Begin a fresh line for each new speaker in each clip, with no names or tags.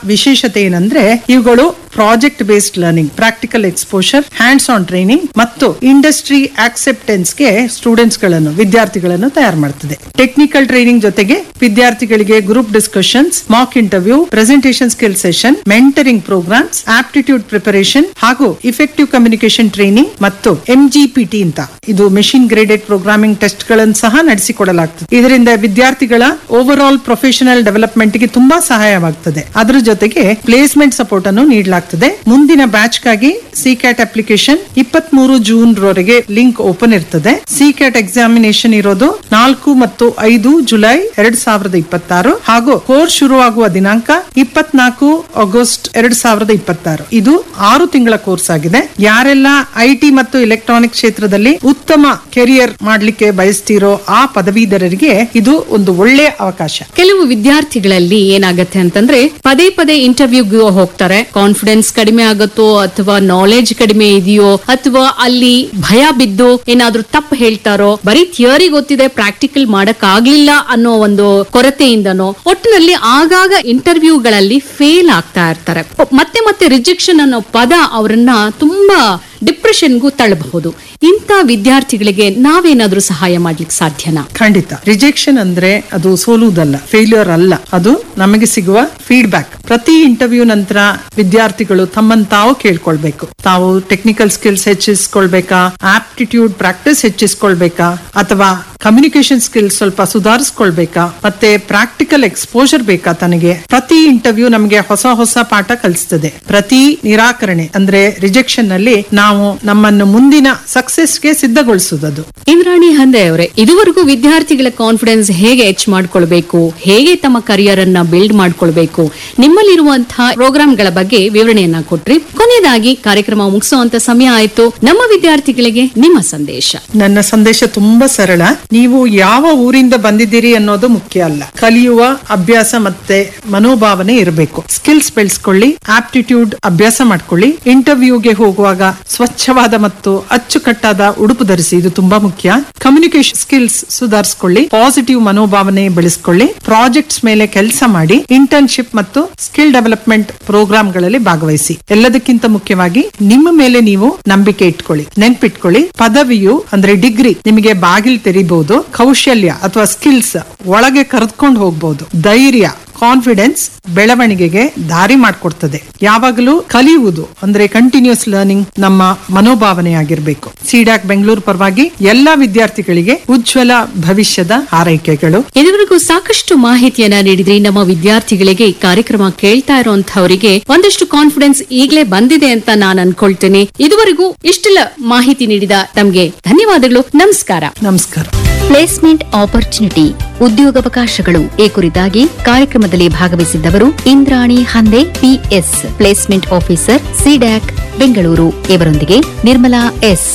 ವಿಶೇಷತೆ ಏನಂದ್ರೆ ಇವುಗಳು project based learning practical exposure hands on training ಮತ್ತು ಇಂಡಸ್ಟ್ರಿ ಆಕ್ಸೆಪ್ಟೆನ್ಸ್ ಗೆ ಸ್ಟೂಡೆಂಟ್ಸ್ ಗಳನ್ನು ವಿದ್ಯಾರ್ಥಿಗಳನ್ನು ತಯಾರು ಮಾಡ್ತದೆ ಟೆಕ್ನಿಕಲ್ ಟ್ರೈನಿಂಗ್ ಜೊತೆಗೆ ವಿದ್ಯಾರ್ಥಿಗಳಿಗೆ group discussions mock interview presentation skill session mentoring programmes aptitude preparation ಹಾಗೂ ಇಫೆಕ್ಟಿವ್ ಕಮ್ಯುನಿಕೇಶನ್ ಟ್ರೈನಿಂಗ್ ಮತ್ತು ಎಂಜಿಪಿಟಿ ಅಂತ ಇದು ಮೆಷಿನ್ ಗ್ರೇಡೆಡ್ ಪ್ರೋಗ್ರಾಮಿಂಗ್ ಟೆಸ್ಟ್ ಗಳನ್ನು ಸಹ ನಡೆಸಿಕೊಡಲಾಗ್ತದೆ ಇದರಿಂದ ವಿದ್ಯಾರ್ಥಿಗಳ ಓವರ್ ಆಲ್ ಪ್ರೊಫೆಷನಲ್ ಡೆವಲಪ್ಮೆಂಟ್ ಗೆ ತುಂಬಾ ಸಹಾಯವಾಗ್ತದೆ ಅದರ ಜೊತೆಗೆ ಪ್ಲೇಸ್ಮೆಂಟ್ ಸಪೋರ್ಟ್ ಅನ್ನು ನೀಡಲಾಗ್ತದೆ ಮುಂದಿನ ಬ್ಯಾಚ್ ಗಾಗಿ ಸಿಕ್ಯಾಟ್ ಅಪ್ಲಿಕೇಶನ್ ಇಪ್ಪತ್ತ್ ಮೂರು ಜೂನ್ ರವರೆಗೆ ಲಿಂಕ್ ಓಪನ್ ಇರ್ತದೆ ಸಿಕ್ಯಾಟ್ ಎಕ್ಸಾಮಿನೇಷನ್ ಇರೋದು ನಾಲ್ಕು ಮತ್ತು ಐದು ಜುಲೈ ಎರಡ್ ಸಾವಿರದ ಇಪ್ಪತ್ತಾರು ಹಾಗೂ ಕೋರ್ಸ್ ಶುರುವಾಗುವ ದಿನಾಂಕ ಇಪ್ಪತ್ನಾಲ್ಕು ಆಗಸ್ಟ್ ಎರಡ್ ಸಾವಿರದ ಇಪ್ಪತ್ತಾರು ಇದು ಆರು ತಿಂಗಳ ಕೋರ್ಸ್ ಆಗಿದೆ ಯಾರೆಲ್ಲ ಐಟಿ ಮತ್ತು ಎಲೆಕ್ಟ್ರಾನಿಕ್ ಕ್ಷೇತ್ರದಲ್ಲಿ ಉತ್ತಮ ಕೆರಿಯರ್ ಮಾಡ್ಲಿಕ್ಕೆ ಬಯಸ್ತಿರೋ ಆ ಪದವೀಧರರಿಗೆ ಇದು ಒಂದು ಒಳ್ಳೆಯ ಅವಕಾಶ
ಕೆಲವು ವಿದ್ಯಾರ್ಥಿಗಳಲ್ಲಿ ಏನಾಗತ್ತೆ ಅಂತಂದ್ರೆ ಪದೇ ಪದೇ ಇಂಟರ್ವ್ಯೂಗೆ ಹೋಗ್ತಾರೆ ಕಾನ್ಫಿಡೆನ್ಸ್ ಕಡಿಮೆ ಆಗುತ್ತೋ ಅಥವಾ ನಾಲೆಜ್ ಕಡಿಮೆ ಇದೆಯೋ ಅಥವಾ ಅಲ್ಲಿ ಭಯ ಬಿದ್ದು ಏನಾದ್ರೂ ತಪ್ಪು ಹೇಳ್ತಾರೋ ಬರೀ ಥಿಯರಿ ಗೊತ್ತಿದೆ ಪ್ರಾಕ್ಟಿಕಲ್ ಮಾಡಕ್ ಆಗ್ಲಿಲ್ಲ ಅನ್ನೋ ಒಂದು ಕೊರತೆಯಿಂದನೋ ಒಟ್ಟಿನಲ್ಲಿ ಆಗಾಗ ಇಂಟರ್ವ್ಯೂಗಳಲ್ಲಿ ಫೇಲ್ ಆಗ್ತಾ ಇರ್ತಾರೆ ಮತ್ತೆ ಮತ್ತೆ ರಿಜೆಕ್ಷನ್ ಅನ್ನೋ ಪದ ಅವರನ್ನ ತುಂಬಾ ಡಿಪ್ರೆಷನ್ಗೂ ತಳ್ಳಬಹುದು ಇಂಥ ವಿದ್ಯಾರ್ಥಿಗಳಿಗೆ ನಾವೇನಾದ್ರೂ ಸಹಾಯ ಮಾಡ್ಲಿಕ್ಕೆ ಸಾಧ್ಯನಾ
ಖಂಡಿತ ರಿಜೆಕ್ಷನ್ ಅಂದ್ರೆ ಅದು ಸೋಲುವುದಲ್ಲ ಫೇಲ್ಯೂರ್ ಅಲ್ಲ ಅದು ನಮಗೆ ಸಿಗುವ ಫೀಡ್ಬ್ಯಾಕ್ ಪ್ರತಿ ಇಂಟರ್ವ್ಯೂ ನಂತರ ವಿದ್ಯಾರ್ಥಿಗಳು ತಮ್ಮನ್ನು ತಾವು ಕೇಳ್ಕೊಳ್ಬೇಕು ತಾವು ಟೆಕ್ನಿಕಲ್ ಸ್ಕಿಲ್ಸ್ ಹೆಚ್ಚಿಸ್ಕೊಳ್ಬೇಕಾ ಆಪ್ಟಿಟ್ಯೂಡ್ ಪ್ರಾಕ್ಟೀಸ್ ಹೆಚ್ಚಿಸ್ಕೊಳ್ಬೇಕಾ ಅಥವಾ ಕಮ್ಯುನಿಕೇಶನ್ ಸ್ಕಿಲ್ಸ್ ಸ್ವಲ್ಪ ಸುಧಾರಿಸ್ಕೊಳ್ಬೇಕಾ ಮತ್ತೆ ಪ್ರಾಕ್ಟಿಕಲ್ ಎಕ್ಸ್ಪೋಜರ್ ಬೇಕಾ ತನಗೆ ಪ್ರತಿ ಇಂಟರ್ವ್ಯೂ ನಮಗೆ ಹೊಸ ಹೊಸ ಪಾಠ ಕಲಿಸ್ತದೆ ಪ್ರತಿ ನಿರಾಕರಣೆ ಅಂದ್ರೆ ರಿಜೆಕ್ಷನ್ ನಲ್ಲಿ ನಾವು ನಮ್ಮನ್ನು ಮುಂದಿನ ಸಕ್ಸೆಸ್ಗೆ ಸಿದ್ಧಗೊಳಿಸುವುದು
ಇಂದ್ರಾಣಿ ಹಂದೆ ಅವರೇ ಇದುವರೆಗೂ ವಿದ್ಯಾರ್ಥಿಗಳ ಕಾನ್ಫಿಡೆನ್ಸ್ ಹೇಗೆ ಹೆಚ್ಚು ಮಾಡ್ಕೊಳ್ಬೇಕು ಹೇಗೆ ತಮ್ಮ ಕರಿಯರ್ ಅನ್ನ ಬಿಲ್ಡ್ ಮಾಡ್ಕೊಳ್ಬೇಕು ನಿಮ್ಮಲ್ಲಿರುವಂತಹ ಪ್ರೋಗ್ರಾಮ್ಗಳ ಬಗ್ಗೆ ವಿವರಣೆಯನ್ನ ಕೊಟ್ರಿ ಕೊನೆಯದಾಗಿ ಕಾರ್ಯಕ್ರಮ ಮುಗಿಸುವಂತ ಸಮಯ ಆಯ್ತು ನಮ್ಮ ವಿದ್ಯಾರ್ಥಿಗಳಿಗೆ ನಿಮ್ಮ ಸಂದೇಶ
ನನ್ನ ಸಂದೇಶ ತುಂಬಾ ಸರಳ ನೀವು ಯಾವ ಊರಿಂದ ಬಂದಿದ್ದೀರಿ ಅನ್ನೋದು ಮುಖ್ಯ ಅಲ್ಲ ಕಲಿಯುವ ಅಭ್ಯಾಸ ಮತ್ತೆ ಮನೋಭಾವನೆ ಇರಬೇಕು ಸ್ಕಿಲ್ಸ್ ಬೆಳೆಸ್ಕೊಳ್ಳಿ ಆಪ್ಟಿಟ್ಯೂಡ್ ಅಭ್ಯಾಸ ಮಾಡ್ಕೊಳ್ಳಿ ಇಂಟರ್ವ್ಯೂಗೆ ಹೋಗುವಾಗ ಸ್ವಚ್ಛವಾದ ಮತ್ತು ಅಚ್ಚುಕಟ್ಟಾದ ಉಡುಪು ಧರಿಸಿ ಇದು ತುಂಬಾ ಮುಖ್ಯ ಕಮ್ಯುನಿಕೇಶನ್ ಸ್ಕಿಲ್ಸ್ ಸುಧಾರಿಸಿಕೊಳ್ಳಿ ಪಾಸಿಟಿವ್ ಮನೋಭಾವನೆ ಬೆಳೆಸ್ಕೊಳ್ಳಿ ಪ್ರಾಜೆಕ್ಟ್ಸ್ ಮೇಲೆ ಕೆಲಸ ಮಾಡಿ ಇಂಟರ್ನ್ಶಿಪ್ ಮತ್ತು ಸ್ಕಿಲ್ ಡೆವಲಪ್ಮೆಂಟ್ ಪ್ರೋಗ್ರಾಮ್ಗಳಲ್ಲಿ ಭಾಗವಹಿಸಿ ಎಲ್ಲದಕ್ಕಿಂತ ಮುಖ್ಯವಾಗಿ ನಿಮ್ಮ ಮೇಲೆ ನೀವು ನಂಬಿಕೆ ಇಟ್ಕೊಳ್ಳಿ ನೆನ್ಪಿಟ್ಕೊಳ್ಳಿ ಪದವಿಯು ಅಂದ್ರೆ ಡಿಗ್ರಿ ನಿಮಗೆ ಬಾಗಿಲು ತೆರಿಬಹುದು ಕೌಶಲ್ಯ ಅಥವಾ ಸ್ಕಿಲ್ಸ್ ಒಳಗೆ ಕರೆದುಕೊಂಡು ಹೋಗ್ಬಹುದು ಧೈರ್ಯ ಕಾನ್ಫಿಡೆನ್ಸ್ ಬೆಳವಣಿಗೆಗೆ ದಾರಿ ಮಾಡಿಕೊಡ್ತದೆ ಯಾವಾಗಲೂ ಕಲಿಯುವುದು ಅಂದ್ರೆ ಕಂಟಿನ್ಯೂಸ್ ಲರ್ನಿಂಗ್ ನಮ್ಮ ಮನೋಭಾವನೆ ಆಗಿರ್ಬೇಕು ಸಿಡಾಕ್ ಬೆಂಗಳೂರು ಪರವಾಗಿ ಎಲ್ಲಾ ವಿದ್ಯಾರ್ಥಿಗಳಿಗೆ ಉಜ್ವಲ ಭವಿಷ್ಯದ ಹಾರೈಕೆಗಳು
ಇದುವರೆಗೂ ಸಾಕಷ್ಟು ಮಾಹಿತಿಯನ್ನ ನೀಡಿದ್ರಿ ನಮ್ಮ ವಿದ್ಯಾರ್ಥಿಗಳಿಗೆ ಈ ಕಾರ್ಯಕ್ರಮ ಕೇಳ್ತಾ ಇರುವಂತಹವರಿಗೆ ಒಂದಷ್ಟು ಕಾನ್ಫಿಡೆನ್ಸ್ ಈಗಲೇ ಬಂದಿದೆ ಅಂತ ನಾನು ಅನ್ಕೊಳ್ತೇನೆ ಇದುವರೆಗೂ ಇಷ್ಟೆಲ್ಲ ಮಾಹಿತಿ ನೀಡಿದ ತಮ್ಗೆ ಧನ್ಯವಾದಗಳು ನಮಸ್ಕಾರ
ನಮಸ್ಕಾರ
ಪ್ಲೇಸ್ಮೆಂಟ್ ಆಪರ್ಚುನಿಟಿ ಉದ್ಯೋಗಾವಕಾಶಗಳು ಈ ಕುರಿತಾಗಿ ಕಾರ್ಯಕ್ರಮದಲ್ಲಿ ಭಾಗವಹಿಸಿದ್ದವರು Indrani Hande P S placement officer CDAC Bengaluru ಇವರೊಂದಿಗೆ ನಿರ್ಮಲಾ ಎಸ್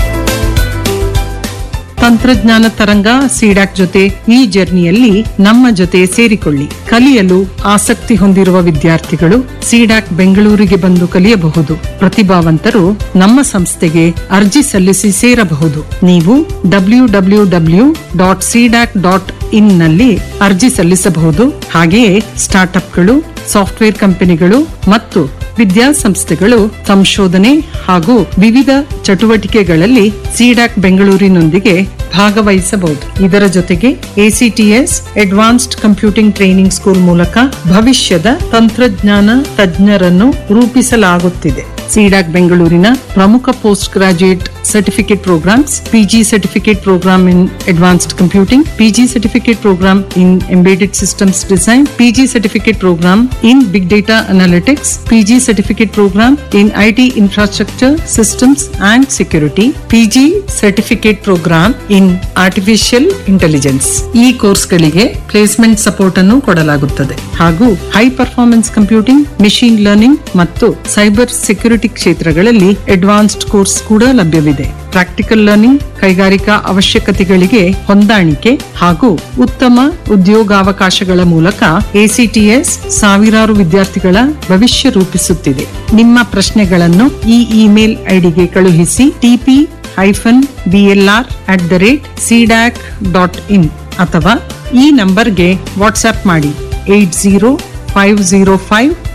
ತಂತ್ರಜ್ಞಾನ ತರಂಗ ಸಿಡಾಕ್ ಜೊತೆ ಈ ಜರ್ನಿಯಲ್ಲಿ ನಮ್ಮ ಜೊತೆ ಸೇರಿಕೊಳ್ಳಿ ಕಲಿಯಲು ಆಸಕ್ತಿ ಹೊಂದಿರುವ ವಿದ್ಯಾರ್ಥಿಗಳು ಸಿಡಾಕ್ ಬೆಂಗಳೂರಿಗೆ ಬಂದು ಕಲಿಯಬಹುದು ಪ್ರತಿಭಾವಂತರು ನಮ್ಮ ಸಂಸ್ಥೆಗೆ ಅರ್ಜಿ ಸಲ್ಲಿಸಿ ಸೇರಬಹುದು ನೀವು W W W dot CDAC dot in ನಲ್ಲಿ ಅರ್ಜಿ ಸಲ್ಲಿಸಬಹುದು ಹಾಗೆಯೇ ಸ್ಟಾರ್ಟ್ಅಪ್ಗಳು ಸಾಫ್ಟ್ವೇರ್ ಕಂಪನಿಗಳು ಮತ್ತು ವಿದ್ಯಾಸಂಸ್ಥೆಗಳು ಸಂಶೋಧನೆ ಹಾಗೂ ವಿವಿಧ ಚಟುವಟಿಕೆಗಳಲ್ಲಿ ಸಿಡಾಕ್ ಬೆಂಗಳೂರಿನೊಂದಿಗೆ ಭಾಗವಹಿಸಬಹುದು ಇದರ ಜೊತೆಗೆ A C T S advanced computing training school ಮೂಲಕ ಭವಿಷ್ಯದ ತಂತ್ರಜ್ಞಾನ ತಜ್ಞರನ್ನು ರೂಪಿಸಲಾಗುತ್ತಿದೆ ಸಿಡಾಕ್ ಬೆಂಗಳೂರಿನ ಪ್ರಮುಖ post graduate certificate programmes PG certificate programme in advanced computing PG certificate programme in embedded systems design PG certificate programme in big data analytics PG certificate programme in IT infrastructure systems and security PG certificate programme in artificial intelligence ಈ ಕೋರ್ಸ್ಗಳಿಗೆ placement support ಅನ್ನು ಕೊಡಲಾಗುತ್ತದೆ ಹಾಗೂ high performance computing machine learning ಮತ್ತು cyber security ಕ್ಷೇತ್ರಗಳಲ್ಲಿ advanced course ಕೂಡ ಲಭ್ಯವಿದೆ practical learning ಕೈಗಾರಿಕಾ ಅವಶ್ಯಕತೆಗಳಿಗೆ ಹೊಂದಾಣಿಕೆ ಹಾಗೂ ಉತ್ತಮ ಉದ್ಯೋಗಾವಕಾಶಗಳ ಮೂಲಕ ಎಸಿಟಿಎಸ್ ಸಾವಿರಾರು ವಿದ್ಯಾರ್ಥಿಗಳ ಭವಿಷ್ಯ ರೂಪಿಸುತ್ತಿದೆ ನಿಮ್ಮ ಪ್ರಶ್ನೆಗಳನ್ನು ಈ ಇಮೇಲ್ ಐಡಿಗೆ ಕಳುಹಿಸಿ T P hyphen B L R at the rate CDAC dot in ಅಥವಾ ಈ ನಂಬರ್ಗೆ ವಾಟ್ಸ್ಆಪ್ ಮಾಡಿ eight zero five zero five